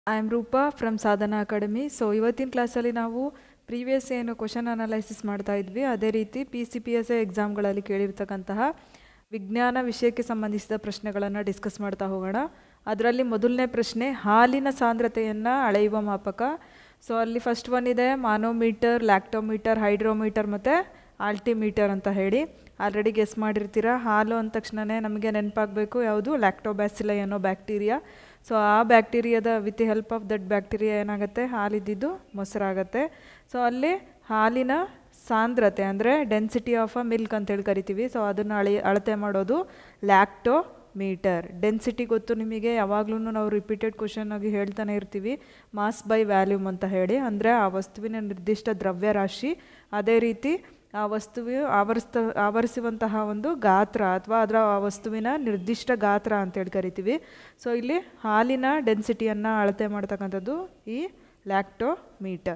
I am Roopa from Sadhana academy so ಇವತ್ತಿನ ಕ್ಲಾಸಲ್ಲಿ ನಾವು ಪ್ರೀವಿಯಸ್ ಏನು ಕ್ವಶನ್ ಅನಾಲೈಸಿಸ್ ಮಾಡ್ತಾ ಇದ್ವಿ ಅದೇ ರೀತಿ P C P S A ಎಕ್ಸಾಮ್ಗಳಲ್ಲಿ ಕೇಳಿರ್ತಕ್ಕಂತಹ ವಿಜ್ಞಾನ ವಿಷಯಕ್ಕೆ ಸಂಬಂಧಿಸಿದ ಪ್ರಶ್ನೆಗಳನ್ನು ಡಿಸ್ಕಸ್ ಮಾಡ್ತಾ ಹೋಗೋಣ ಅದರಲ್ಲಿ ಮೊದಲನೇ ಪ್ರಶ್ನೆ ಹಾಲಿನ ಸಾಂದ್ರತೆಯನ್ನು ಅಳೆಯುವ ಮಾಪಕ ಸೊ ಅಲ್ಲಿ ಫಸ್ಟ್ ಒನ್ ಇದೆ ಮಾನೋಮೀಟರ್ ಲ್ಯಾಕ್ಟೋಮೀಟರ್ ಹೈಡ್ರೋಮೀಟರ್ ಮತ್ತು ಆಲ್ಟಿಮೀಟರ್ ಅಂತ ಹೇಳಿ ಆಲ್ರೆಡಿ ಗೆಸ್ ಮಾಡಿರ್ತೀರ ಹಾಲು ಅಂದ ತಕ್ಷಣವೇ ನಮಗೆ ನೆನಪಾಗಬೇಕು ಯಾವುದು ಲ್ಯಾಕ್ಟೋಬ್ಯಾಸಿಲ ಅನ್ನೋ ಬ್ಯಾಕ್ಟೀರಿಯಾ ಸೊ ಆ ಬ್ಯಾಕ್ಟೀರಿಯಾದ with the help of that bacteria ಏನಾಗುತ್ತೆ ಹಾಲಿದ್ದಿದ್ದು ಮೊಸರಾಗುತ್ತೆ ಸೊ ಅಲ್ಲಿ ಹಾಲಿನ ಸಾಂದ್ರತೆ ಅಂದರೆ ಡೆನ್ಸಿಟಿ ಆಫ್ ಅ ಮಿಲ್ಕ್ ಅಂತೇಳಿ ಕರಿತೀವಿ ಸೊ ಅದನ್ನು ಅಳಿ ಅಳತೆ ಮಾಡೋದು ಲ್ಯಾಕ್ಟೋ ಮೀಟರ್ ಡೆನ್ಸಿಟಿ ಗೊತ್ತು ನಿಮಗೆ ಯಾವಾಗಲೂ ನಾವು ರಿಪೀಟೆಡ್ ಕ್ವಶನ್ ಆಗಿ ಹೇಳ್ತಾನೆ ಇರ್ತೀವಿ ಮಾಸ್ ಬೈ ವ್ಯಾಲ್ಯೂಮ್ ಅಂತ ಹೇಳಿ ಅಂದರೆ ಆ ವಸ್ತುವಿನ ನಿರ್ದಿಷ್ಟ ದ್ರವ್ಯರಾಶಿ ಅದೇ ರೀತಿ ಆ ವಸ್ತುವು ಆವರಿಸ್ತ ಆವರಿಸುವಂತಹ ಒಂದು ಗಾತ್ರ ಅಥವಾ ಅದರ ಆ ವಸ್ತುವಿನ ನಿರ್ದಿಷ್ಟ ಗಾತ್ರ ಅಂತೇಳಿ ಕರಿತೀವಿ ಸೊ ಇಲ್ಲಿ ಹಾಲಿನ ಡೆನ್ಸಿಟಿಯನ್ನು ಅಳತೆ ಮಾಡ್ತಕ್ಕಂಥದ್ದು ಈ ಲ್ಯಾಕ್ಟೋಮೀಟರ್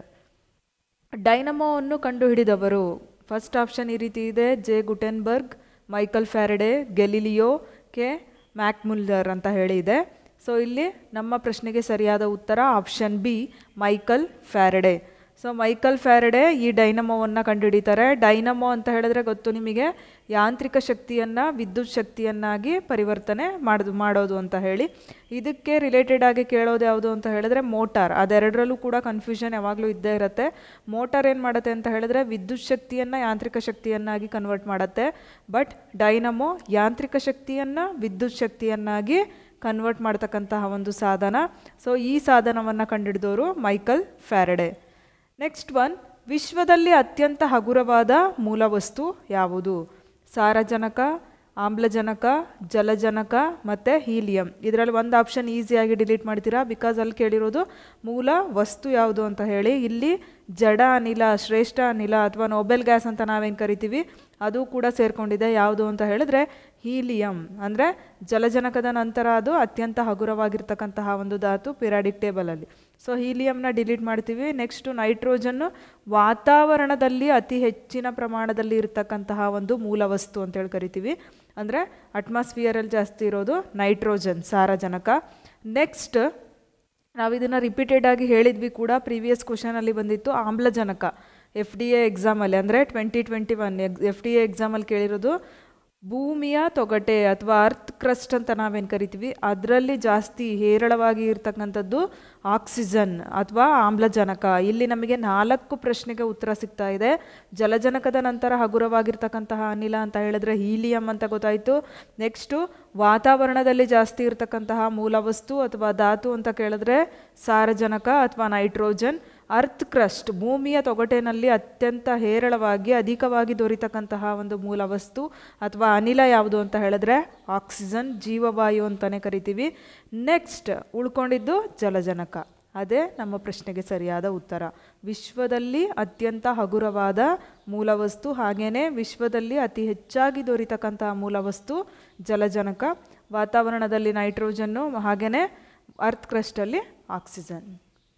ಡೈನಮೋವನ್ನು ಕಂಡುಹಿಡಿದವರು ಫಸ್ಟ್ ಆಪ್ಷನ್ ಈ ರೀತಿ ಇದೆ J Gutenberg Michael Faraday Galileo K McMuller ಅಂತ ಹೇಳಿ ಇದೆ ಸೊ ಇಲ್ಲಿ ನಮ್ಮ ಪ್ರಶ್ನೆಗೆ ಸರಿಯಾದ ಉತ್ತರ option B Michael Faraday so Michael Faraday ಈ ಡೈನಮೋವನ್ನು ಕಂಡುಹಿಡಿತಾರೆ ಡೈನಮೋ ಅಂತ ಹೇಳಿದ್ರೆ ಗೊತ್ತು ನಿಮಗೆ ಯಾಂತ್ರಿಕ ಶಕ್ತಿಯನ್ನು ವಿದ್ಯುತ್ ಶಕ್ತಿಯನ್ನಾಗಿ ಪರಿವರ್ತನೆ ಮಾಡೋದು ಮಾಡೋದು ಅಂತ ಹೇಳಿ ಇದಕ್ಕೆ ರಿಲೇಟೆಡ್ ಆಗಿ ಕೇಳೋದು ಯಾವುದು ಅಂತ ಹೇಳಿದ್ರೆ ಮೋಟಾರ್ ಅದೆರಡರಲ್ಲೂ ಕೂಡ ಕನ್ಫ್ಯೂಷನ್ ಯಾವಾಗಲೂ ಇದ್ದೇ ಇರುತ್ತೆ ಮೋಟಾರ್ ಏನು ಮಾಡುತ್ತೆ ಅಂತ ಹೇಳಿದ್ರೆ ವಿದ್ಯುತ್ ಶಕ್ತಿಯನ್ನು ಯಾಂತ್ರಿಕ ಶಕ್ತಿಯನ್ನಾಗಿ ಕನ್ವರ್ಟ್ ಮಾಡುತ್ತೆ ಬಟ್ ಡೈನಮೋ ಯಾಂತ್ರಿಕ ಶಕ್ತಿಯನ್ನು ವಿದ್ಯುತ್ ಶಕ್ತಿಯನ್ನಾಗಿ ಕನ್ವರ್ಟ್ ಮಾಡ್ತಕ್ಕಂತಹ ಒಂದು ಸಾಧನ ಸೊ ಈ ಸಾಧನವನ್ನು ಕಂಡುಹಿಡಿದವರು ಮೈಕಲ್ ಫ್ಯಾರಡೆ ನೆಕ್ಸ್ಟ್ ಒನ್ ವಿಶ್ವದಲ್ಲಿ ಅತ್ಯಂತ ಹಗುರವಾದ ಮೂಲವಸ್ತು ಯಾವುದು ಸಾರಜನಕ ಆಮ್ಲಜನಕ ಜಲಜನಕ ಮತ್ತು ಹೀಲಿಯಂ ಇದರಲ್ಲಿ ಒಂದು ಆಪ್ಷನ್ ಈಸಿಯಾಗಿ ಡಿಲೀಟ್ ಮಾಡ್ತೀರಾ ಬಿಕಾಸ್ ಅಲ್ಲಿ ಕೇಳಿರೋದು ಮೂಲ ವಸ್ತು ಯಾವುದು ಅಂತ ಹೇಳಿ ಇಲ್ಲಿ ಜಡ ಅನಿಲ ಶ್ರೇಷ್ಠ ಅನಿಲ ಅಥವಾ ನೋಬೆಲ್ ಗ್ಯಾಸ್ ಅಂತ ನಾವೇನು ಕರಿತೀವಿ ಅದು ಕೂಡ ಸೇರಿಕೊಂಡಿದೆ ಯಾವುದು ಅಂತ ಹೇಳಿದ್ರೆ ಹೀಲಿಯಂ ಅಂದರೆ ಜಲಜನಕದ ನಂತರ ಅದು ಅತ್ಯಂತ ಹಗುರವಾಗಿರ್ತಕ್ಕಂತಹ ಒಂದು ಧಾತು ಪಿರಾಡಿಕ್ ಟೇಬಲಲ್ಲಿ ಸೊ ಹೀಲಿಯಂನ ಡಿಲೀಟ್ ಮಾಡ್ತೀವಿ ನೆಕ್ಸ್ಟು ನೈಟ್ರೋಜನ್ನು ವಾತಾವರಣದಲ್ಲಿ ಅತಿ ಹೆಚ್ಚಿನ ಪ್ರಮಾಣದಲ್ಲಿ ಇರತಕ್ಕಂತಹ ಒಂದು ಮೂಲ ವಸ್ತು ಅಂತೇಳಿ ಕರಿತೀವಿ ಅಂದರೆ ಅಟ್ಮಾಸ್ಫಿಯರಲ್ಲಿ ಜಾಸ್ತಿ ಇರೋದು ನೈಟ್ರೋಜನ್ ಸಾರಜನಕ ನೆಕ್ಸ್ಟ್ ನಾವು ಇದನ್ನು ರಿಪೀಟೆಡ್ ಆಗಿ ಹೇಳಿದ್ವಿ ಕೂಡ ಪ್ರೀವಿಯಸ್ ಕ್ವಶನಲ್ಲಿ ಬಂದಿತ್ತು ಆಮ್ಲಜನಕ ಎಫ್ ಡಿ ಎ ಎಕ್ಸಾಮಲ್ಲಿ ಅಂದರೆ twenty twenty one F D A ಎಕ್ಸಾಮಲ್ಲಿ ಕೇಳಿರೋದು ಭೂಮಿಯ ತೊಗಟೆ ಅಥವಾ ಅರ್ತ್ ಕ್ರಸ್ಟ್ ಅಂತ ನಾವೇನು ಕರಿತೀವಿ ಅದರಲ್ಲಿ ಜಾಸ್ತಿ ಹೇರಳವಾಗಿ ಇರ್ತಕ್ಕಂಥದ್ದು ಆಕ್ಸಿಜನ್ ಅಥವಾ ಆಮ್ಲಜನಕ ಇಲ್ಲಿ ನಮಗೆ ನಾಲ್ಕು ಪ್ರಶ್ನೆಗೆ ಉತ್ತರ ಸಿಗ್ತಾ ಇದೆ ಜಲಜನಕದ ನಂತರ ಹಗುರವಾಗಿರ್ತಕ್ಕಂತಹ ಅನಿಲ ಅಂತ ಹೇಳಿದ್ರೆ ಹೀಲಿಯಂ ಅಂತ ಗೊತ್ತಾಯಿತು ನೆಕ್ಸ್ಟು ವಾತಾವರಣದಲ್ಲಿ ಜಾಸ್ತಿ ಇರತಕ್ಕಂತಹ ಮೂಲವಸ್ತು ಅಥವಾ ಧಾತು ಅಂತ ಕೇಳಿದ್ರೆ ಸಾರಜನಕ ಅಥವಾ ನೈಟ್ರೋಜನ್ ಅರ್ತ್ ಕ್ರಸ್ಟ್ ಭೂಮಿಯ ತೊಗಟೆನಲ್ಲಿ ಅತ್ಯಂತ ಹೇರಳವಾಗಿ ಅಧಿಕವಾಗಿ ದೊರೀತಕ್ಕಂತಹ ಒಂದು ಮೂಲ ವಸ್ತು ಅಥವಾ ಅನಿಲ ಯಾವುದು ಅಂತ ಹೇಳಿದ್ರೆ ಆಕ್ಸಿಜನ್ ಜೀವವಾಯು ಅಂತಲೇ ಕರಿತೀವಿ ನೆಕ್ಸ್ಟ್ ಉಳ್ಕೊಂಡಿದ್ದು ಜಲಜನಕ ಅದೇ ನಮ್ಮ ಪ್ರಶ್ನೆಗೆ ಸರಿಯಾದ ಉತ್ತರ ವಿಶ್ವದಲ್ಲಿ ಅತ್ಯಂತ ಹಗುರವಾದ ಮೂಲವಸ್ತು ಹಾಗೆಯೇ ವಿಶ್ವದಲ್ಲಿ ಅತಿ ಹೆಚ್ಚಾಗಿ ದೊರೀತಕ್ಕಂತಹ ಮೂಲವಸ್ತು ಜಲಜನಕ ವಾತಾವರಣದಲ್ಲಿ ನೈಟ್ರೋಜನ್ನು ಹಾಗೆಯೇ ಅರ್ತ್ ಕ್ರಸ್ಟಲ್ಲಿ ಆಕ್ಸಿಜನ್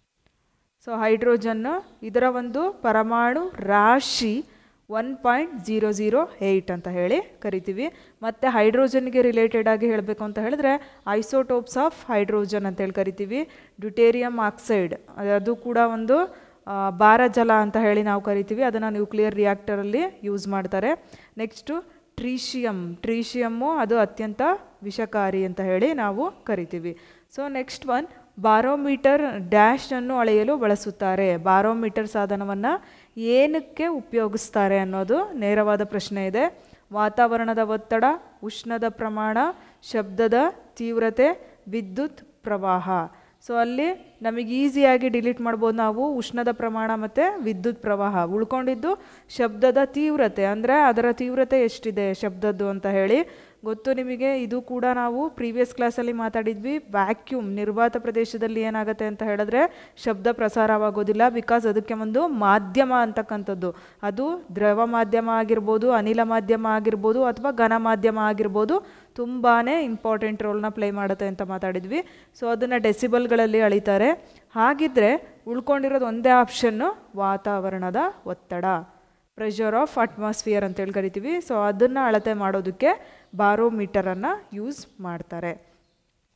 ಸೊ ಹೈಡ್ರೋಜನ್ನು ಇದರ ಒಂದು ಪರಮಾಣು ರಾಶಿ one point zero zero eight ಅಂತ ಹೇಳಿ ಕರಿತೀವಿ ಮತ್ತು ಹೈಡ್ರೋಜನ್ಗೆ ರಿಲೇಟೆಡ್ ಆಗಿ ಹೇಳಬೇಕು ಅಂತ ಹೇಳಿದ್ರೆ ಐಸೋಟೋಪ್ಸ್ ಆಫ್ ಹೈಡ್ರೋಜನ್ ಅಂತೇಳಿ ಕರಿತೀವಿ ಡ್ಯೂಟೇರಿಯಮ್ ಆಕ್ಸೈಡ್ ಅದು ಕೂಡ ಒಂದು ಭಾರ ಜಲ ಅಂತ ಹೇಳಿ ನಾವು ಕರಿತೀವಿ ಅದನ್ನು ನ್ಯೂಕ್ಲಿಯರ್ ರಿಯಾಕ್ಟರಲ್ಲಿ ಯೂಸ್ ಮಾಡ್ತಾರೆ ನೆಕ್ಸ್ಟು ಟ್ರೀಶಿಯಮ್ ಟ್ರೀಶಿಯಮ್ಮು ಅದು ಅತ್ಯಂತ ವಿಷಕಾರಿ ಅಂತ ಹೇಳಿ ನಾವು ಕರಿತೀವಿ ಸೊ ನೆಕ್ಸ್ಟ್ ಒನ್ ಬಾರೋಮೀಟರ್ ಡ್ಯಾಶನ್ನು ಅಳೆಯಲು ಬಳಸುತ್ತಾರೆ ಬಾರೋಮೀಟರ್ ಸಾಧನವನ್ನು ಏನಕ್ಕೆ ಉಪಯೋಗಿಸ್ತಾರೆ ಅನ್ನೋದು ನೇರವಾದ ಪ್ರಶ್ನೆ ಇದೆ ವಾತಾವರಣದ ಒತ್ತಡ ಉಷ್ಣದ ಪ್ರಮಾಣ ಶಬ್ದದ ತೀವ್ರತೆ ವಿದ್ಯುತ್ ಪ್ರವಾಹ ಸೊ ಅಲ್ಲಿ ನಮಗೆ ಈಸಿಯಾಗಿ ಡಿಲೀಟ್ ಮಾಡ್ಬೋದು ನಾವು ಉಷ್ಣದ ಪ್ರಮಾಣ ಮತ್ತು ವಿದ್ಯುತ್ ಪ್ರವಾಹ ಉಳ್ಕೊಂಡಿದ್ದು ಶಬ್ದದ ತೀವ್ರತೆ ಅಂದರೆ ಅದರ ತೀವ್ರತೆ ಎಷ್ಟಿದೆ ಶಬ್ದದ್ದು ಅಂತ ಹೇಳಿ ಗೊತ್ತು ನಿಮಗೆ ಇದು ಕೂಡ ನಾವು ಪ್ರೀವಿಯಸ್ ಕ್ಲಾಸಲ್ಲಿ ಮಾತಾಡಿದ್ವಿ ವ್ಯಾಕ್ಯೂಮ್ ನಿರ್ವಾತ ಪ್ರದೇಶದಲ್ಲಿ ಏನಾಗುತ್ತೆ ಅಂತ ಹೇಳಿದ್ರೆ ಶಬ್ದ ಪ್ರಸಾರವಾಗೋದಿಲ್ಲ ಬಿಕಾಸ್ ಅದಕ್ಕೆ ಒಂದು ಮಾಧ್ಯಮ ಅಂತಕ್ಕಂಥದ್ದು ಅದು ದ್ರವ ಮಾಧ್ಯಮ ಆಗಿರ್ಬೋದು ಅನಿಲ ಮಾಧ್ಯಮ ಆಗಿರ್ಬೋದು ಅಥವಾ ಘನ ಮಾಧ್ಯಮ ಆಗಿರ್ಬೋದು ತುಂಬಾ ಇಂಪಾರ್ಟೆಂಟ್ ರೋಲ್ನ ಪ್ಲೇ ಮಾಡುತ್ತೆ ಅಂತ ಮಾತಾಡಿದ್ವಿ ಸೊ ಅದನ್ನು ಡೆಸಿಬಲ್ಗಳಲ್ಲಿ ಅಳಿತಾರೆ ಹಾಗಿದ್ರೆ ಉಳ್ಕೊಂಡಿರೋದು ಒಂದೇ ಆಪ್ಷನ್ನು ವಾತಾವರಣದ ಒತ್ತಡ ಪ್ರೆಷರ್ ಆಫ್ ಅಟ್ಮಾಸ್ಫಿಯರ್ ಅಂತೇಳಿ ಕರಿತೀವಿ ಸೊ ಅದನ್ನು ಅಳತೆ ಮಾಡೋದಕ್ಕೆ ಬಾರೋಮೀಟರನ್ನು ಯೂಸ್ ಮಾಡ್ತಾರೆ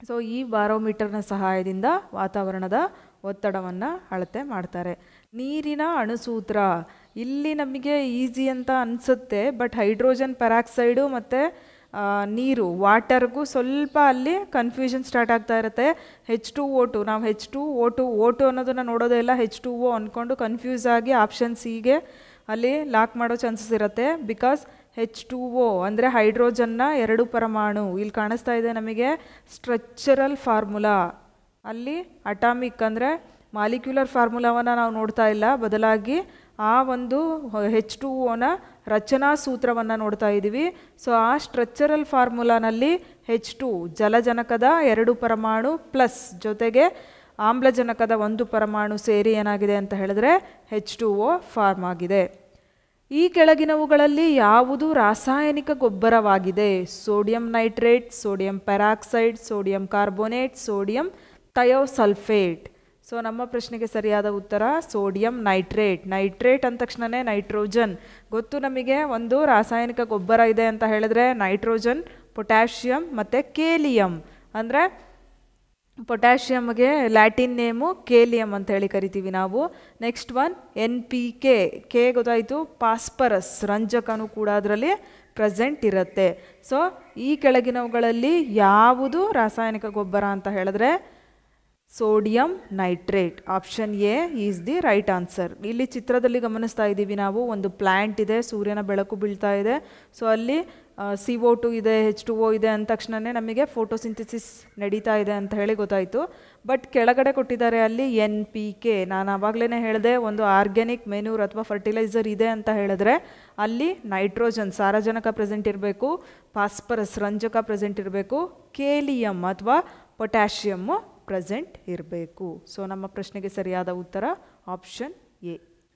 ಸೊ ಈ ಬಾರೋಮೀಟರ್ನ ಸಹಾಯದಿಂದ ವಾತಾವರಣದ ಒತ್ತಡವನ್ನು ಅಳತೆ ಮಾಡ್ತಾರೆ ನೀರಿನ ಅಣುಸೂತ್ರ ಇಲ್ಲಿ ನಮಗೆ ಈಸಿ ಅಂತ ಅನಿಸುತ್ತೆ ಬಟ್ ಹೈಡ್ರೋಜನ್ ಪೆರಾಕ್ಸೈಡು ಮತ್ತು ನೀರು ವಾಟರ್ಗೂ ಸ್ವಲ್ಪ ಅಲ್ಲಿ ಕನ್ಫ್ಯೂಷನ್ ಸ್ಟಾರ್ಟ್ ಆಗ್ತಾ ಇರುತ್ತೆ ಹೆಚ್ ಟು ಓ ಟು ನಾವು H two O two O two ಅನ್ನೋದನ್ನು ನೋಡೋದೇ ಇಲ್ಲ ಹೆಚ್ ಟು ಓ ಅಂದ್ಕೊಂಡು ಕನ್ಫ್ಯೂಸ್ ಆಗಿ ಆಪ್ಷನ್ ಸಿಗೆ ಅಲ್ಲಿ ಲಾಕ್ ಮಾಡೋ ಚಾನ್ಸಸ್ ಇರುತ್ತೆ ಬಿಕಾಸ್ ಹೆಚ್ ಟು ಓ ಅಂದರೆ ಹೈಡ್ರೋಜನ್ನ ಎರಡು ಪರಮಾಣು ಇಲ್ಲಿ ಕಾಣಿಸ್ತಾ ಇದೆ ನಮಗೆ ಸ್ಟ್ರಕ್ಚರಲ್ ಫಾರ್ಮುಲಾ ಅಲ್ಲಿ ಅಟಾಮಿಕ್ ಅಂದರೆ ಮಾಲಿಕ್ಯುಲರ್ ಫಾರ್ಮುಲಾವನ್ನು ನಾವು ನೋಡ್ತಾ ಇಲ್ಲ ಬದಲಾಗಿ ಆ ಒಂದು ಹೆಚ್ ಟು ಓನ ರಚನಾ ಸೂತ್ರವನ್ನು ನೋಡ್ತಾ ಇದ್ದೀವಿ ಸೊ ಆ ಸ್ಟ್ರಕ್ಚರಲ್ ಫಾರ್ಮುಲಾನಲ್ಲಿ ಹೆಚ್ ಟು ಜಲಜನಕದ ಎರಡು ಪರಮಾಣು ಪ್ಲಸ್ ಜೊತೆಗೆ ಆಮ್ಲಜನಕದ ಒಂದು ಪರಮಾಣು ಸೇರಿ ಏನಾಗಿದೆ ಅಂತ ಹೇಳಿದ್ರೆ ಹೆಚ್ ಟು ಓ ಫಾರ್ಮ್ ಆಗಿದೆ ಈ ಕೆಳಗಿನವುಗಳಲ್ಲಿ ಯಾವುದು ರಾಸಾಯನಿಕ ಗೊಬ್ಬರವಾಗಿದೆ sodium nitrate sodium peroxide sodium carbonate sodium thiosulphate so ನಮ್ಮ ಪ್ರಶ್ನೆಗೆ ಸರಿಯಾದ ಉತ್ತರ ಸೋಡಿಯಂ ನೈಟ್ರೇಟ್ ನೈಟ್ರೇಟ್ ಅಂದ ತಕ್ಷಣವೇ ನೈಟ್ರೋಜನ್ ಗೊತ್ತು ನಮಗೆ ಒಂದು ರಾಸಾಯನಿಕ ಗೊಬ್ಬರ ಇದೆ ಅಂತ ಹೇಳಿದ್ರೆ ನೈಟ್ರೋಜನ್ ಪೊಟ್ಯಾಷಿಯಂ ಮತ್ತು ಕೇಲಿಯಂ ಅಂದರೆ ಪೊಟ್ಯಾಷಿಯಮ್ಗೆ ಲ್ಯಾಟಿನ್ ನೇಮು ಕೇಲಿಯಂ ಅಂತ ಹೇಳಿ ಕರಿತೀವಿ ನಾವು next one N P K K ಗೊತ್ತಾಯಿತು ಪಾಸ್ಪರಸ್ ರಂಜಕನೂ ಕೂಡ ಅದರಲ್ಲಿ ಪ್ರೆಸೆಂಟ್ ಇರುತ್ತೆ ಸೊ ಈ ಕೆಳಗಿನವುಗಳಲ್ಲಿ ಯಾವುದು ರಾಸಾಯನಿಕ ಗೊಬ್ಬರ ಅಂತ ಹೇಳಿದ್ರೆ sodium nitrate option A is the right answer ಇಲ್ಲಿ ಚಿತ್ರದಲ್ಲಿ ಗಮನಿಸ್ತಾ ಇದ್ದೀವಿ ನಾವು ಒಂದು ಪ್ಲ್ಯಾಂಟ್ ಇದೆ ಸೂರ್ಯನ ಬೆಳಕು ಬೀಳ್ತಾ ಇದೆ ಸೊ ಅಲ್ಲಿ ಸಿ ಒ ಟು ಇದೆ ಹೆಚ್ ಟು ಒ ಇದೆ ಅಂದ ತಕ್ಷಣವೇ ನಮಗೆ ಫೋಟೋಸಿಂಥಸಿಸ್ ನಡೀತಾ ಇದೆ ಅಂತ ಹೇಳಿ ಗೊತ್ತಾಯಿತು ಬಟ್ ಕೆಳಗಡೆ ಕೊಟ್ಟಿದ್ದಾರೆ ಅಲ್ಲಿ ಎನ್ ಪಿ ಕೆ ನಾನು ಆವಾಗಲೇ ಹೇಳಿದೆ ಒಂದು ಆರ್ಗ್ಯಾನಿಕ್ ಮೆನ್ಯೂರ್ ಅಥವಾ ಫರ್ಟಿಲೈಸರ್ ಇದೆ ಅಂತ ಹೇಳಿದ್ರೆ ಅಲ್ಲಿ ನೈಟ್ರೋಜನ್ ಸಾರಜನಕ ಪ್ರೆಸೆಂಟ್ ಇರಬೇಕು ಫಾಸ್ಫರಸ್ ರಂಜಕ ಪ್ರೆಸೆಂಟ್ ಇರಬೇಕು ಕೇಲಿಯಂ ಅಥವಾ ಪೊಟ್ಯಾಷಿಯಮ್ಮು ಪ್ರೆಸೆಂಟ್ ಇರಬೇಕು ಸೊ ನಮ್ಮ ಪ್ರಶ್ನೆಗೆ ಸರಿಯಾದ ಉತ್ತರ ಆಪ್ಷನ್ ಎ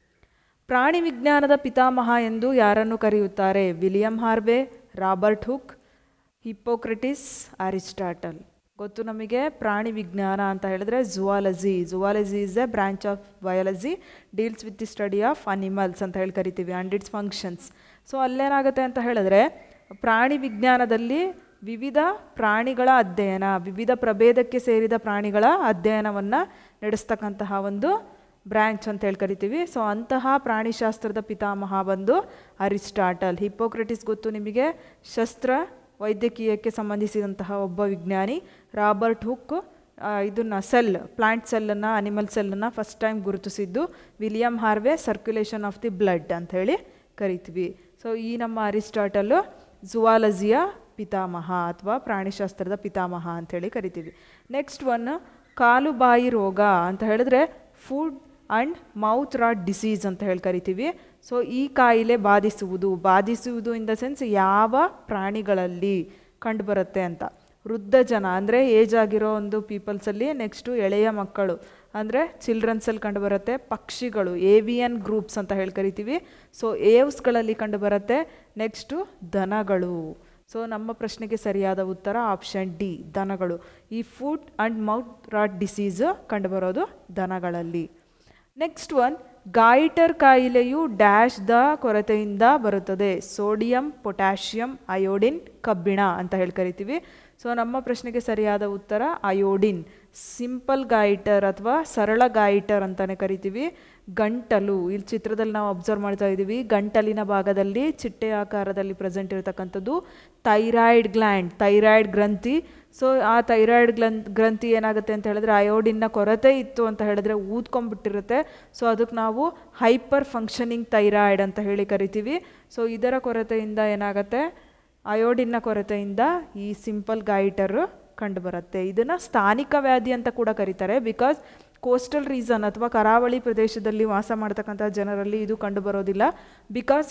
ಪ್ರಾಣಿ ವಿಜ್ಞಾನದ ಪಿತಾಮಹ ಎಂದು ಯಾರನ್ನು ಕರೆಯುತ್ತಾರೆ William Harvey Robert Hooke Hippocrates Aristotle ಗೊತ್ತು ನಮಗೆ ಪ್ರಾಣಿ ವಿಜ್ಞಾನ ಅಂತ ಹೇಳಿದ್ರೆ zoology zoology is a branch of biology deals with the study of animals ಅಂತ ಹೇಳಿ ಕರಿತೀವಿ ಆ್ಯಂಡ್ ಇಟ್ಸ್ ಫಂಕ್ಷನ್ಸ್ ಸೊ ಅಲ್ಲೇನಾಗುತ್ತೆ ಅಂತ ಹೇಳಿದ್ರೆ ಪ್ರಾಣಿ ವಿಜ್ಞಾನದಲ್ಲಿ ವಿವಿಧ ಪ್ರಾಣಿಗಳ ಅಧ್ಯಯನ ವಿವಿಧ ಪ್ರಭೇದಕ್ಕೆ ಸೇರಿದ ಪ್ರಾಣಿಗಳ ಅಧ್ಯಯನವನ್ನು ನಡೆಸ್ತಕ್ಕಂತಹ ಒಂದು ಬ್ರ್ಯಾಂಚ್ ಅಂತ ಹೇಳಿ ಕರಿತೀವಿ ಸೊ ಅಂತಹ ಪ್ರಾಣಿಶಾಸ್ತ್ರದ ಪಿತಾಮಹ ಬಂದು ಅರಿಸ್ಟಾಟಲ್ ಹಿಪ್ಪೋಕ್ರೆಟಿಸ್ ಗೊತ್ತು ನಿಮಗೆ ಶಸ್ತ್ರ ವೈದ್ಯಕೀಯಕ್ಕೆ ಸಂಬಂಧಿಸಿದಂತಹ ಒಬ್ಬ ವಿಜ್ಞಾನಿ ರಾಬರ್ಟ್ ಹುಕ್ ಇದನ್ನು ಸೆಲ್ ಪ್ಲಾಂಟ್ ಸೆಲ್ಲನ್ನು ಅನಿಮಲ್ ಸೆಲ್ಲನ್ನು ಫಸ್ಟ್ ಟೈಮ್ ಗುರುತಿಸಿದ್ದು William Harvey circulation of the blood ಅಂತ ಹೇಳಿ ಕರಿತೀವಿ ಸೊ ಈ ನಮ್ಮ ಅರಿಸ್ಟಾಟಲು ಜುವಾಲಜಿಯ ಪಿತಾಮಹ ಅಥವಾ ಪ್ರಾಣಿಶಾಸ್ತ್ರದ ಪಿತಾಮಹ ಅಂಥೇಳಿ ಕರಿತೀವಿ ನೆಕ್ಸ್ಟ್ ಒನ್ ಕಾಲು ಬಾಯಿ ರೋಗ ಅಂತ ಹೇಳಿದ್ರೆ foot and mouth rot disease ಅಂತ ಹೇಳಿ ಕರಿತೀವಿ ಸೊ ಈ ಕಾಯಿಲೆ ಬಾಧಿಸುವುದು ಬಾಧಿಸುವುದು ಇನ್ ದ ಸೆನ್ಸ್ ಯಾವ ಪ್ರಾಣಿಗಳಲ್ಲಿ ಕಂಡುಬರುತ್ತೆ ಅಂತ ವೃದ್ಧ ಜನ ಅಂದರೆ ಏಜ್ ಆಗಿರೋ ಒಂದು ಪೀಪಲ್ಸಲ್ಲಿ ನೆಕ್ಸ್ಟು ಎಳೆಯ ಮಕ್ಕಳು ಅಂದರೆ ಚಿಲ್ಡ್ರನ್ಸಲ್ಲಿ ಕಂಡುಬರುತ್ತೆ ಪಕ್ಷಿಗಳು ಏವಿಯನ್ ಗ್ರೂಪ್ಸ್ ಅಂತ ಹೇಳಿ ಕರಿತೀವಿ ಸೊ ಏವ್ಸ್ಗಳಲ್ಲಿ ಕಂಡುಬರುತ್ತೆ ನೆಕ್ಸ್ಟು ದನಗಳು ಸೊ ನಮ್ಮ ಪ್ರಶ್ನೆಗೆ ಸರಿಯಾದ ಉತ್ತರ ಆಪ್ಷನ್ ಡಿ ದನಗಳು ಈ foot and mouth rot disease ಕಂಡುಬರೋದು ದನಗಳಲ್ಲಿ ನೆಕ್ಸ್ಟ್ ಒನ್ ಗಾಯಿಟರ್ ಕಾಯಿಲೆಯು ಡ್ಯಾಶ್ ದ ಕೊರತೆಯಿಂದ ಬರುತ್ತದೆ ಸೋಡಿಯಂ ಪೊಟ್ಯಾಷಿಯಂ ಅಯೋಡಿನ್ ಕಬ್ಬಿಣ ಅಂತ ಹೇಳಿ ಕರಿತೀವಿ ಸೊ ನಮ್ಮ ಪ್ರಶ್ನೆಗೆ ಸರಿಯಾದ ಉತ್ತರ ಅಯೋಡಿನ್ ಸಿಂಪಲ್ ಗಾಯಿಟರ್ ಅಥವಾ ಸರಳ ಗಾಯಿಟರ್ ಅಂತಲೇ ಕರಿತೀವಿ ಗಂಟಲು ಇಲ್ಲಿ ಚಿತ್ರದಲ್ಲಿ ನಾವು ಅಬ್ಸರ್ವ್ ಮಾಡ್ತಾ ಇದ್ದೀವಿ ಗಂಟಲಿನ ಭಾಗದಲ್ಲಿ ಚಿಟ್ಟೆ ಆಕಾರದಲ್ಲಿ ಪ್ರೆಸೆಂಟ್ ಇರತಕ್ಕಂಥದ್ದು ಥೈರಾಯ್ಡ್ ಗ್ಲ್ಯಾಂಡ್ ಥೈರಾಯ್ಡ್ ಗ್ರಂಥಿ ಸೊ ಆ ಥೈರಾಯ್ಡ್ ಗ್ಲನ್ ಗ್ರಂಥಿ ಏನಾಗುತ್ತೆ ಅಂತ ಹೇಳಿದ್ರೆ ಅಯೋಡಿನ್ನ ಕೊರತೆ ಇತ್ತು ಅಂತ ಹೇಳಿದ್ರೆ ಊದ್ಕೊಂಡ್ಬಿಟ್ಟಿರುತ್ತೆ ಸೊ ಅದಕ್ಕೆ ನಾವು ಹೈಪರ್ ಫಂಕ್ಷನಿಂಗ್ ಥೈರಾಯ್ಡ್ ಅಂತ ಹೇಳಿ ಕರಿತೀವಿ ಸೊ ಇದರ ಕೊರತೆಯಿಂದ ಏನಾಗುತ್ತೆ ಅಯೋಡಿನ್ನ ಕೊರತೆಯಿಂದ ಈ ಸಿಂಪಲ್ ಗಾಯಿಟರು ಕಂಡುಬರುತ್ತೆ ಇದನ್ನು ಸ್ಥಾನಿಕ ವ್ಯಾಧಿ ಅಂತ ಕೂಡ ಕರೀತಾರೆ ಬಿಕಾಸ್ ಕೋಸ್ಟಲ್ ರೀಸನ್ ಅಥವಾ ಕರಾವಳಿ ಪ್ರದೇಶದಲ್ಲಿ ವಾಸ ಮಾಡ್ತಕ್ಕಂಥ ಜನರಲ್ಲಿ ಇದು ಕಂಡುಬರೋದಿಲ್ಲ ಬಿಕಾಸ್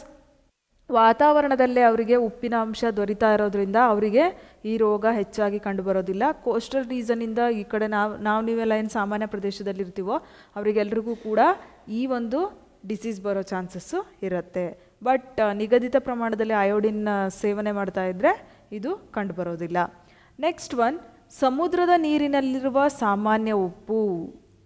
ವಾತಾವರಣದಲ್ಲೇ ಅವರಿಗೆ ಉಪ್ಪಿನ ಅಂಶ ದೊರೀತಾ ಇರೋದ್ರಿಂದ ಅವರಿಗೆ ಈ ರೋಗ ಹೆಚ್ಚಾಗಿ ಕಂಡುಬರೋದಿಲ್ಲ ಕೋಸ್ಟಲ್ ರೀಸನ್ನಿಂದ ಈ ಕಡೆ ನಾವು ನಾವು ನೀವೆಲ್ಲ ಏನು ಸಾಮಾನ್ಯ ಪ್ರದೇಶದಲ್ಲಿ ಇರ್ತೀವೋ ಅವರಿಗೆಲ್ರಿಗೂ ಕೂಡ ಈ ಒಂದು ಡಿಸೀಸ್ ಬರೋ ಚಾನ್ಸಸ್ಸು ಇರುತ್ತೆ ಬಟ್ ನಿಗದಿತ ಪ್ರಮಾಣದಲ್ಲಿ ಅಯೋಡಿನ್ ಸೇವನೆ ಮಾಡ್ತಾ ಇದ್ದರೆ ಇದು ಕಂಡುಬರೋದಿಲ್ಲ ನೆಕ್ಸ್ಟ್ ಒನ್ ಸಮುದ್ರದ ನೀರಿನಲ್ಲಿರುವ ಸಾಮಾನ್ಯ ಉಪ್ಪು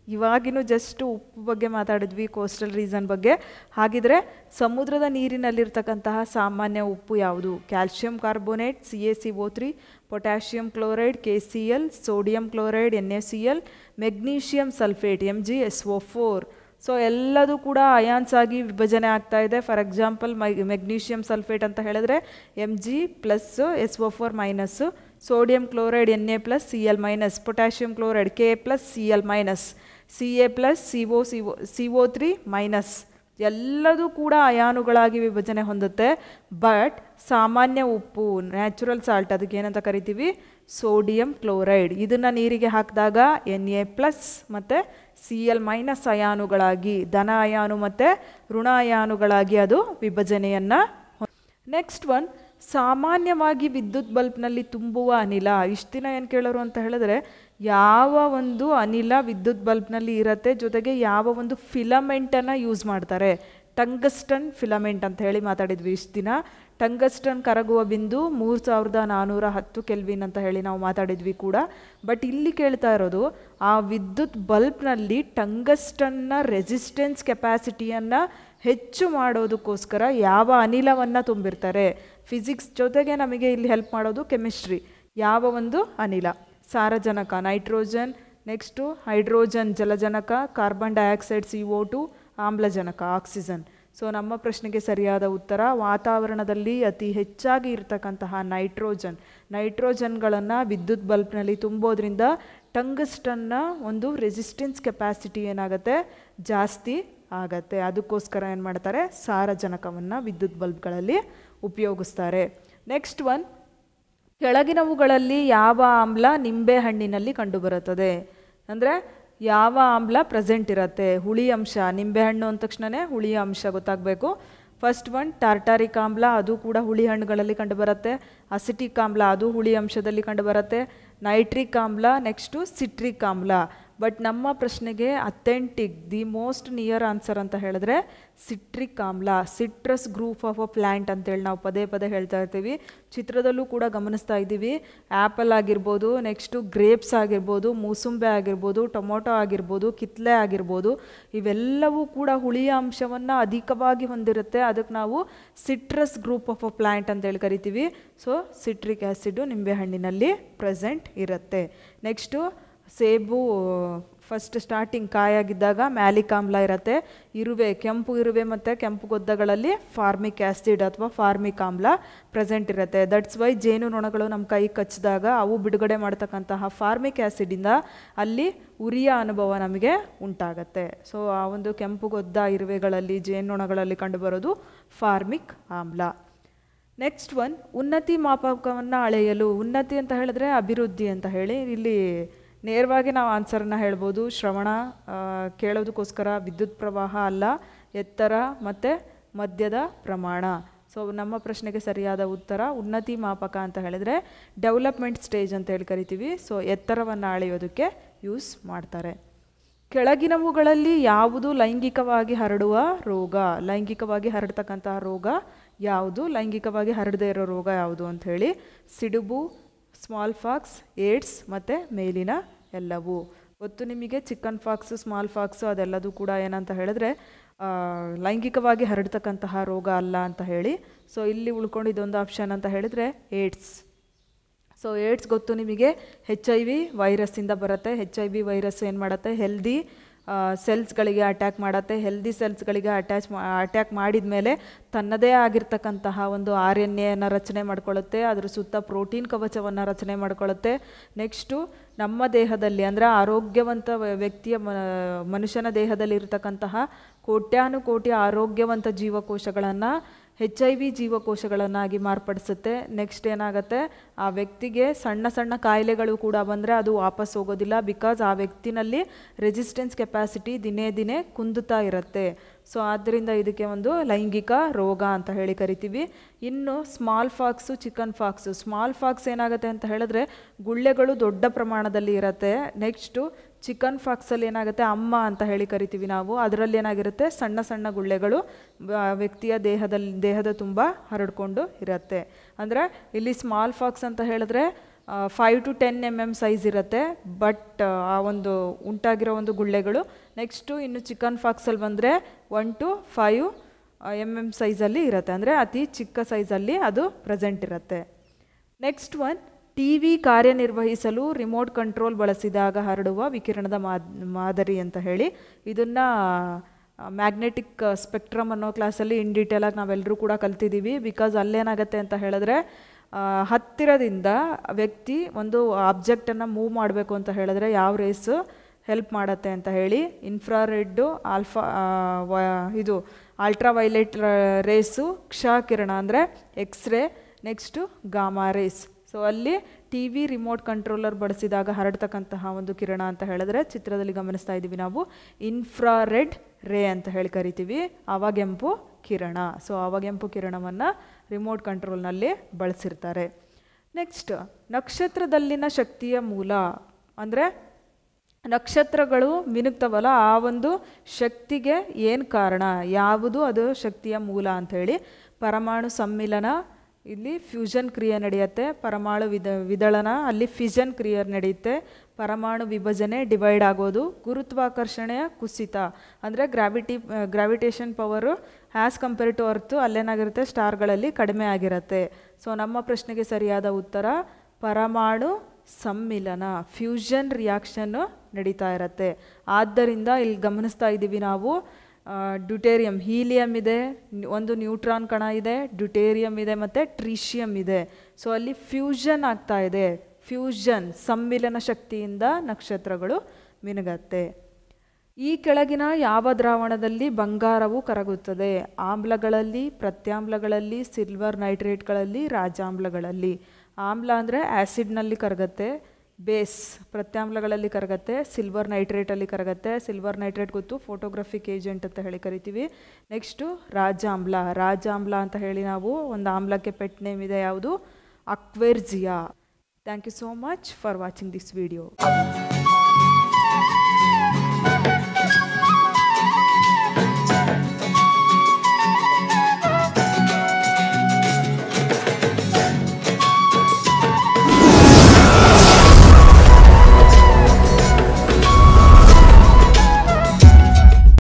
ಇವಾಗಿನೂ ಜಸ್ಟ್ ಉಪ್ಪು ಬಗ್ಗೆ ಮಾತಾಡಿದ್ವಿ ಕೋಸ್ಟಲ್ ರೀಸನ್ ಬಗ್ಗೆ ಹಾಗಿದ್ರೆ ಸಮುದ್ರದ ನೀರಿನಲ್ಲಿರ್ತಕ್ಕಂತಹ ಸಾಮಾನ್ಯ ಉಪ್ಪು ಯಾವುದು calcium carbonate C A C O three potassium chloride K C L sodium chloride N A C L magnesium sulphate M G S O four so ಎಲ್ಲದೂ ಕೂಡ ಅಯಾನ್ಸ್ ಆಗಿ ವಿಭಜನೆ ಆಗ್ತಾ ಇದೆ for example my magnesium sulphate ಅಂತ ಹೇಳಿದ್ರೆ M G plus S O four minus sodium chloride N A plus C L minus potassium chloride K plus C L minus C A plus C O C O C O three minus ಎಲ್ಲದೂ ಕೂಡ ಅಯಾನುಗಳಾಗಿ ವಿಭಜನೆ ಹೊಂದುತ್ತೆ but ಸಾಮಾನ್ಯ ಉಪ್ಪು natural salt ಅದಕ್ಕೆ ಏನಂತ ಕರಿತೀವಿ sodium chloride ಇದನ್ನು ನೀರಿಗೆ ಹಾಕಿದಾಗ ಎನ್ ಎ ಪ್ಲಸ್ ಮತ್ತು ಸಿ ಎಲ್ ಮೈನಸ್ ಅಯಾನುಗಳಾಗಿ ಧನ ಅಯಾನು ಮತ್ತು ಋಣ ಅಯಾನುಗಳಾಗಿ ಅದು ವಿಭಜನೆಯನ್ನು ನೆಕ್ಸ್ಟ್ ಒನ್ ಸಾಮಾನ್ಯವಾಗಿ ವಿದ್ಯುತ್ ಬಲ್ಬ್ನಲ್ಲಿ ತುಂಬುವ ಅನಿಲ ಇಷ್ಟು ದಿನ ಏನು ಕೇಳೋರು ಅಂತ ಹೇಳಿದ್ರೆ ಯಾವ ಒಂದು ಅನಿಲ ವಿದ್ಯುತ್ ಬಲ್ಬ್ನಲ್ಲಿ ಇರುತ್ತೆ ಜೊತೆಗೆ ಯಾವ ಒಂದು ಫಿಲಮೆಂಟನ್ನು ಯೂಸ್ ಮಾಡ್ತಾರೆ ಟಂಗಸ್ಟನ್ ಫಿಲಮೆಂಟ್ ಅಂತ ಹೇಳಿ ಮಾತಾಡಿದ್ವಿ ಇಷ್ಟು ದಿನ ಟಂಗಸ್ಟನ್ ಕರಗುವ ಬಿಂದು ಮೂರು ಸಾವಿರದ ನಾನ್ನೂರ ಹತ್ತು ಕೆಲ್ವಿನ್ ಅಂತ ಹೇಳಿ ನಾವು ಮಾತಾಡಿದ್ವಿ ಕೂಡ ಬಟ್ ಇಲ್ಲಿ ಕೇಳ್ತಾ ಇರೋದು ಆ ವಿದ್ಯುತ್ ಬಲ್ಬ್ನಲ್ಲಿ ಟಂಗಸ್ಟನ್ನ ರೆಸಿಸ್ಟೆನ್ಸ್ ಕೆಪಾಸಿಟಿಯನ್ನು ಹೆಚ್ಚು ಮಾಡೋದಕ್ಕೋಸ್ಕರ ಯಾವ ಅನಿಲವನ್ನು ತುಂಬಿರ್ತಾರೆ ಫಿಸಿಕ್ಸ್ ಜೊತೆಗೆ ನಮಗೆ ಇಲ್ಲಿ ಹೆಲ್ಪ್ ಮಾಡೋದು ಕೆಮಿಸ್ಟ್ರಿ ಯಾವ ಒಂದು ಅನಿಲ ಸಾರಜನಕ ನೈಟ್ರೋಜನ್ ನೆಕ್ಸ್ಟು ಹೈಡ್ರೋಜನ್ ಜಲಜನಕ carbon dioxide C O two ಆಮ್ಲಜನಕ ಆಕ್ಸಿಜನ್ ಸೊ ನಮ್ಮ ಪ್ರಶ್ನೆಗೆ ಸರಿಯಾದ ಉತ್ತರ ವಾತಾವರಣದಲ್ಲಿ ಅತಿ ಹೆಚ್ಚಾಗಿ ಇರತಕ್ಕಂತಹ ನೈಟ್ರೋಜನ್ ನೈಟ್ರೋಜನ್ಗಳನ್ನು ವಿದ್ಯುತ್ ಬಲ್ಬ್ನಲ್ಲಿ ತುಂಬೋದ್ರಿಂದ ಟಂಗಸ್ಟನ್ನ ಒಂದು ರೆಸಿಸ್ಟೆನ್ಸ್ ಕೆಪಾಸಿಟಿ ಏನಾಗುತ್ತೆ ಜಾಸ್ತಿ ಆಗತ್ತೆ ಅದಕ್ಕೋಸ್ಕರ ಏನು ಮಾಡ್ತಾರೆ ಸಾರಜನಕವನ್ನು ವಿದ್ಯುತ್ ಬಲ್ಬ್ಗಳಲ್ಲಿ ಉಪಯೋಗಿಸ್ತಾರೆ ನೆಕ್ಸ್ಟ್ ಒನ್ ಕೆಳಗಿನವುಗಳಲ್ಲಿ ಯಾವ ಆಮ್ಲ ನಿಂಬೆ ಹಣ್ಣಿನಲ್ಲಿ ಕಂಡುಬರುತ್ತದೆ ಅಂದರೆ ಯಾವ ಆಮ್ಲ ಪ್ರೆಸೆಂಟ್ ಇರುತ್ತೆ ಹುಳಿ ಅಂಶ ನಿಂಬೆಹಣ್ಣು ಅಂದ ತಕ್ಷಣವೇ ಹುಳಿ ಅಂಶ ಗೊತ್ತಾಗಬೇಕು ಫಸ್ಟ್ ಒನ್ ಟಾರ್ಟಾರಿಕ್ ಆಮ್ಲ ಅದು ಕೂಡ ಹುಳಿ ಹಣ್ಣುಗಳಲ್ಲಿ ಕಂಡುಬರುತ್ತೆ ಅಸಿಟಿಕ್ ಆಮ್ಲ ಅದು ಹುಳಿ ಅಂಶದಲ್ಲಿ ಕಂಡುಬರುತ್ತೆ ನೈಟ್ರಿಕ್ ಆಮ್ಲ ನೆಕ್ಸ್ಟು ಸಿಟ್ರಿಕ್ ಆಮ್ಲ ಬಟ್ ನಮ್ಮ ಪ್ರಶ್ನೆಗೆ authentic the most near answer ಅಂತ ಹೇಳಿದ್ರೆ ಸಿಟ್ರಿಕ್ ಆಮ್ಲ citrus group of a plant ಅಂತೇಳಿ ನಾವು ಪದೇ ಪದೇ ಹೇಳ್ತಾ ಇರ್ತೀವಿ ಚಿತ್ರದಲ್ಲೂ ಕೂಡ ಗಮನಿಸ್ತಾ ಇದ್ದೀವಿ ಆ್ಯಪಲ್ ಆಗಿರ್ಬೋದು ನೆಕ್ಸ್ಟು ಗ್ರೇಪ್ಸ್ ಆಗಿರ್ಬೋದು ಮೂಸುಂಬೆ ಆಗಿರ್ಬೋದು ಟೊಮೊಟೊ ಆಗಿರ್ಬೋದು ಕಿತ್ಲೆ ಆಗಿರ್ಬೋದು ಇವೆಲ್ಲವೂ ಕೂಡ ಹುಳಿಯ ಅಂಶವನ್ನು ಅಧಿಕವಾಗಿ ಹೊಂದಿರುತ್ತೆ ಅದಕ್ಕೆ ನಾವು citrus group of a plant ಅಂತೇಳಿ ಕರಿತೀವಿ ಸೊ ಸಿಟ್ರಿಕ್ ಆ್ಯಸಿಡು ನಿಂಬೆಹಣ್ಣಿನಲ್ಲಿ ಪ್ರೆಸೆಂಟ್ ಇರುತ್ತೆ ನೆಕ್ಸ್ಟು ಸೇಬು ಫಸ್ಟ್ ಸ್ಟಾರ್ಟಿಂಗ್ ಕಾಯಾಗಿದ್ದಾಗ ಮ್ಯಾಲಿಕ್ ಆಮ್ಲ ಇರುತ್ತೆ ಇರುವೆ ಕೆಂಪು ಇರುವೆ ಮತ್ತು ಕೆಂಪು ಗೊದ್ದಗಳಲ್ಲಿ ಫಾರ್ಮಿಕ್ ಆ್ಯಸಿಡ್ ಅಥವಾ ಫಾರ್ಮಿಕ್ ಆಮ್ಲ ಪ್ರೆಸೆಂಟ್ ಇರುತ್ತೆ ದಟ್ಸ್ ವೈ ಜೇನು ನೊಣಗಳು ನಮ್ಮ ಕೈ ಕಚ್ಚಿದಾಗ ಅವು ಬಿಡುಗಡೆ ಮಾಡ್ತಕ್ಕಂತಹ ಫಾರ್ಮಿಕ್ ಆ್ಯಸಿಡಿಂದ ಅಲ್ಲಿ ಉರಿಯ ಅನುಭವ ನಮಗೆ ಉಂಟಾಗತ್ತೆ ಸೊ ಆ ಒಂದು ಕೆಂಪು ಗೊದ್ದ ಇರುವೆಗಳಲ್ಲಿ ಜೇನುನೊಣಗಳಲ್ಲಿ ಕಂಡುಬರೋದು ಫಾರ್ಮಿಕ್ ಆಮ್ಲ ನೆಕ್ಸ್ಟ್ ಒನ್ ಉನ್ನತಿ ಮಾಪಕವನ್ನು ಅಳೆಯಲು ಉನ್ನತಿ ಅಂತ ಹೇಳಿದ್ರೆ ಅಭಿವೃದ್ಧಿ ಅಂತ ಹೇಳಿ ಇಲ್ಲಿ ನೇರವಾಗಿ ನಾವು ಆನ್ಸರನ್ನ ಹೇಳ್ಬೋದು ಶ್ರವಣ ಆ, ಕೇಳೋದಕ್ಕೋಸ್ಕರ ವಿದ್ಯುತ್ ಪ್ರವಾಹ ಅಲ್ಲ ಎತ್ತರ ಮತ್ತು ಮದ್ಯದ ಪ್ರಮಾಣ ಸೊ ನಮ್ಮ ಪ್ರಶ್ನೆಗೆ ಸರಿಯಾದ ಉತ್ತರ ಉನ್ನತಿ ಮಾಪಕ ಅಂತ ಹೇಳಿದ್ರೆ ಡೆವಲಪ್ಮೆಂಟ್ ಸ್ಟೇಜ್ ಅಂತ ಹೇಳಿ ಕರಿತೀವಿ ಸೊ ಎತ್ತರವನ್ನು ಅಳೆಯೋದಕ್ಕೆ ಯೂಸ್ ಮಾಡ್ತಾರೆ ಕೆಳಗಿನವುಗಳಲ್ಲಿ ಯಾವುದು ಲೈಂಗಿಕವಾಗಿ ಹರಡುವ ರೋಗ ಲೈಂಗಿಕವಾಗಿ ಹರಡ್ತಕ್ಕಂತಹ ರೋಗ ಯಾವುದು ಲೈಂಗಿಕವಾಗಿ ಹರಡದೇ ಇರೋ ರೋಗ ಯಾವುದು ಅಂತ ಹೇಳಿ ಸಿಡುಬು ಸ್ಮಾಲ್ ಫಾಕ್ಸ್ ಏಡ್ಸ್ ಮತ್ತು ಮೇಲಿನ ಎಲ್ಲವು ಗೊತ್ತು ನಿಮಗೆ ಚಿಕನ್ ಫಾಕ್ಸು ಸ್ಮಾಲ್ ಫಾಕ್ಸು ಅದೆಲ್ಲದೂ ಕೂಡ ಏನಂತ ಹೇಳಿದ್ರೆ ಆ, ಲೈಂಗಿಕವಾಗಿ ಹರಡ್ತಕ್ಕಂತಹ ರೋಗ ಅಲ್ಲ ಅಂತ ಹೇಳಿ ಸೊ ಇಲ್ಲಿ ಉಳ್ಕೊಂಡಿದ್ದೊಂದು ಆಪ್ಷನ್ ಅಂತ ಹೇಳಿದ್ರೆ ಏಡ್ಸ್ ಸೊ ಏಡ್ಸ್ ಗೊತ್ತು ನಿಮಗೆ ಹೆಚ್ ಐ ವಿ ವೈರಸ್ಸಿಂದ ಬರುತ್ತೆ ಹೆಚ್ ಐ ವಿ ವೈರಸ್ ಏನು ಮಾಡುತ್ತೆ ಹೆಲ್ದಿ ಸೆಲ್ಸ್ಗಳಿಗೆ ಅಟ್ಯಾಕ್ ಮಾಡುತ್ತೆ ಹೆಲ್ದಿ ಸೆಲ್ಸ್ಗಳಿಗೆ ಅಟ್ಯಾಚ್ ಅಟ್ಯಾಕ್ ಮಾಡಿದ ಮೇಲೆ ತನ್ನದೇ ಆಗಿರ್ತಕ್ಕಂತಹ ಒಂದು ಆರ್ ಎನ್ ಎನ ರಚನೆ ಮಾಡ್ಕೊಳ್ಳುತ್ತೆ ಅದ್ರ ಸುತ್ತ ಪ್ರೋಟೀನ್ ಕವಚವನ್ನು ರಚನೆ ಮಾಡ್ಕೊಳ್ಳುತ್ತೆ ನೆಕ್ಸ್ಟು ನಮ್ಮ ದೇಹದಲ್ಲಿ ಅಂದರೆ ಆರೋಗ್ಯವಂತ ವ್ಯ- ವ್ಯಕ್ತಿಯ ಮ ಮನುಷ್ಯನ ದೇಹದಲ್ಲಿ ಇರತಕ್ಕಂತಹ ಕೋಟ್ಯಾನುಕೋಟಿ ಆರೋಗ್ಯವಂತ ಜೀವಕೋಶಗಳನ್ನು ಹೆಚ್ ಐ ವಿ ಜೀವಕೋಶಗಳನ್ನಾಗಿ ಮಾರ್ಪಡಿಸುತ್ತೆ ನೆಕ್ಸ್ಟ್ ಏನಾಗುತ್ತೆ ಆ ವ್ಯಕ್ತಿಗೆ ಸಣ್ಣ ಸಣ್ಣ ಕಾಯಿಲೆಗಳು ಕೂಡ ಬಂದರೆ ಅದು ವಾಪಸ್ ಹೋಗೋದಿಲ್ಲ ಬಿಕಾಸ್ ಆ ವ್ಯಕ್ತಿನಲ್ಲಿ ರೆಸಿಸ್ಟೆನ್ಸ್ ಕೆಪಾಸಿಟಿ ದಿನೇ ದಿನೇ ಕುಂದುತ್ತಾ ಇರುತ್ತೆ ಸೊ ಆದ್ದರಿಂದ ಇದಕ್ಕೆ ಒಂದು ಲೈಂಗಿಕ ರೋಗ ಅಂತ ಹೇಳಿ ಕರಿತೀವಿ ಇನ್ನು smallpox chicken pox smallpox ಏನಾಗುತ್ತೆ ಅಂತ ಹೇಳಿದ್ರೆ ಗುಳ್ಳೆಗಳು ದೊಡ್ಡ ಪ್ರಮಾಣದಲ್ಲಿ ಇರುತ್ತೆ ನೆಕ್ಸ್ಟು ಚಿಕನ್ ಫಾಕ್ಸಲ್ಲಿ ಏನಾಗುತ್ತೆ ಅಮ್ಮ ಅಂತ ಹೇಳಿ ಕರಿತೀವಿ ನಾವು ಅದರಲ್ಲಿ ಏನಾಗಿರುತ್ತೆ ಸಣ್ಣ ಸಣ್ಣ ಗುಳ್ಳೆಗಳು ಬ- ವ್ಯಕ್ತಿಯ ದೇಹದಲ್ಲಿ ದೇಹದ ತುಂಬ ಹರಡ್ಕೊಂಡು ಇರುತ್ತೆ ಅಂದರೆ ಇಲ್ಲಿ ಸ್ಮಾಲ್ ಫಾಕ್ಸ್ ಅಂತ ಹೇಳಿದ್ರೆ five to ten M M size ಇರುತ್ತೆ ಬಟ್ ಆ ಒಂದು ಉಂಟಾಗಿರೋ ಒಂದು ಗುಳ್ಳೆಗಳು ನೆಕ್ಸ್ಟು ಇನ್ನು ಚಿಕನ್ ಫಾಕ್ಸಲ್ಲಿ ಬಂದರೆ one to five M M ಸೈಜಲ್ಲಿ ಇರುತ್ತೆ ಅಂದರೆ ಅತಿ ಚಿಕ್ಕ ಸೈಜಲ್ಲಿ ಅದು ಪ್ರೆಸೆಂಟ್ ಇರುತ್ತೆ ನೆಕ್ಸ್ಟ್ ಒನ್ ಟಿ ವಿ ಕಾರ್ಯನಿರ್ವಹಿಸಲು ರಿಮೋಟ್ ಕಂಟ್ರೋಲ್ ಬಳಸಿದಾಗ ಹರಡುವ ವಿಕಿರಣದ ಮಾದ್ ಮಾದರಿ ಅಂತ ಹೇಳಿ ಇದನ್ನು ಮ್ಯಾಗ್ನೆಟಿಕ್ ಸ್ಪೆಕ್ಟ್ರಮ್ ಅನ್ನೋ ಕ್ಲಾಸಲ್ಲಿ ಇನ್ ಡೀಟೇಲಾಗಿ ನಾವೆಲ್ಲರೂ ಕೂಡ ಕಲ್ತಿದ್ದೀವಿ ಬಿಕಾಸ್ ಅಲ್ಲೇನಾಗುತ್ತೆ ಅಂತ ಹೇಳಿದ್ರೆ ಆ, ಹತ್ತಿರದಿಂದ ವ್ಯಕ್ತಿ ಒಂದು ಆಬ್ಜೆಕ್ಟನ್ನು ಮೂವ್ ಮಾಡಬೇಕು ಅಂತ ಹೇಳಿದ್ರೆ ಯಾವ ರೇಸು ಹೆಲ್ಪ್ ಮಾಡತ್ತೆ ಅಂತ ಹೇಳಿ ಇನ್ಫ್ರಾರೆಡ್ಡು ಆಲ್ಫಾ ಆ, ವ- ಇದು ಅಲ್ಟ್ರಾ ವೈಲೆಟ್ ರೇಸು ಕ್ಷ ಕಿರಣ ಅಂದರೆ X ray next gamma rays so ಅಲ್ಲಿ ಟಿ ವಿ ರಿಮೋಟ್ ಕಂಟ್ರೋಲರ್ ಬಳಸಿದಾಗ ಹರಡ್ತಕ್ಕಂತಹ ಒಂದು ಕಿರಣ ಅಂತ ಹೇಳಿದ್ರೆ ಚಿತ್ರದಲ್ಲಿ ಗಮನಿಸ್ತಾ ಇದ್ದೀವಿ ನಾವು ಇನ್ಫ್ರಾರೆಡ್ ರೇ ಅಂತ ಹೇಳಿ ಕರಿತೀವಿ ಆವಾಗೆಂಪು ಕಿರಣ ಸೊ ಆವಾಗೆಂಪು ಕಿರಣವನ್ನು ರಿಮೋಟ್ ಕಂಟ್ರೋಲ್ನಲ್ಲಿ ಬಳಸಿರ್ತಾರೆ ನೆಕ್ಸ್ಟ್ ನಕ್ಷತ್ರದಲ್ಲಿನ ಶಕ್ತಿಯ ಮೂಲ ಅಂದರೆ ನಕ್ಷತ್ರಗಳು ಮಿನುಗ್ತವಲ್ಲ ಆ ಒಂದು ಶಕ್ತಿಗೆ ಏನು ಕಾರಣ ಯಾವುದು ಅದು ಶಕ್ತಿಯ ಮೂಲ ಅಂಥೇಳಿ ಪರಮಾಣು ಸಮ್ಮಿಲನ ಇಲ್ಲಿ ಫ್ಯೂಷನ್ ಕ್ರಿಯೆ ನಡೆಯುತ್ತೆ ಪರಮಾಣು ವಿದ ವಿದಳನ ಅಲ್ಲಿ ಫಿಷನ್ ಕ್ರಿಯೆ ನಡೆಯುತ್ತೆ ಪರಮಾಣು ವಿಭಜನೆ ಡಿವೈಡ್ ಆಗೋದು ಗುರುತ್ವಾಕರ್ಷಣೆಯ ಕುಸಿತ ಅಂದರೆ gravity gravitation power as compare to earth ಅಲ್ಲೇನಾಗಿರುತ್ತೆ ಸ್ಟಾರ್ಗಳಲ್ಲಿ ಕಡಿಮೆ ಆಗಿರುತ್ತೆ ಸೊ ನಮ್ಮ ಪ್ರಶ್ನೆಗೆ ಸರಿಯಾದ ಉತ್ತರ ಪರಮಾಣು ಸಮ್ಮಿಲನ ಫ್ಯೂಷನ್ ರಿಯಾಕ್ಷನ್ನು ನಡೀತಾ ಇರತ್ತೆ ಆದ್ದರಿಂದ ಇಲ್ಲಿ ಗಮನಿಸ್ತಾ ಇದ್ದೀವಿ ನಾವು ಡ್ಯೂಟೇರಿಯಂ ಹೀಲಿಯಂ ಇದೆ ನ್- ಒಂದು ನ್ಯೂಟ್ರಾನ್ ಕಣ ಇದೆ ಡ್ಯೂಟೇರಿಯಂ ಇದೆ ಮತ್ತು ಟ್ರೀಶಿಯಂ ಇದೆ ಸೊ ಅಲ್ಲಿ ಫ್ಯೂಷನ್ ಆಗ್ತಾ ಇದೆ ಫ್ಯೂಷನ್ ಸಮ್ಮಿಲನ ಶಕ್ತಿಯಿಂದ ನಕ್ಷತ್ರಗಳು ಮಿನುಗತ್ತೆ ಈ ಕೆಳಗಿನ ಯಾವ ದ್ರಾವಣದಲ್ಲಿ ಬಂಗಾರವು ಕರಗುತ್ತದೆ ಆಮ್ಲಗಳಲ್ಲಿ ಪ್ರತ್ಯಾಮ್ಲಗಳಲ್ಲಿ ಸಿಲ್ವರ್ ನೈಟ್ರೇಟ್ಗಳಲ್ಲಿ ರಾಜಾಮ್ಲಗಳಲ್ಲಿ ಆಮ್ಲ ಅಂದರೆ ಆ್ಯಸಿಡ್ನಲ್ಲಿ ಕರಗತ್ತೆ ಬೇಸ್ ಪ್ರತ್ಯಾಮ್ಲಗಳಲ್ಲಿ ಕರಗತ್ತೆ ಸಿಲ್ವರ್ ನೈಟ್ರೇಟಲ್ಲಿ ಕರಗತ್ತೆ ಸಿಲ್ವರ್ ನೈಟ್ರೇಟ್ ಗೊತ್ತು ಫೋಟೋಗ್ರಫಿಕ್ ಏಜೆಂಟ್ ಅಂತ ಹೇಳಿ ಕರಿತೀವಿ ನೆಕ್ಸ್ಟು ರಾಜಾಮ್ಲ ರಾಜಾಮ್ಲ ಅಂತ ಹೇಳಿ ನಾವು ಒಂದು ಆಮ್ಲಕ್ಕೆ ಪೆಟ್ ನೇಮ್ ಇದೆ ಯಾವುದು aqua regia thank you so much for watching this video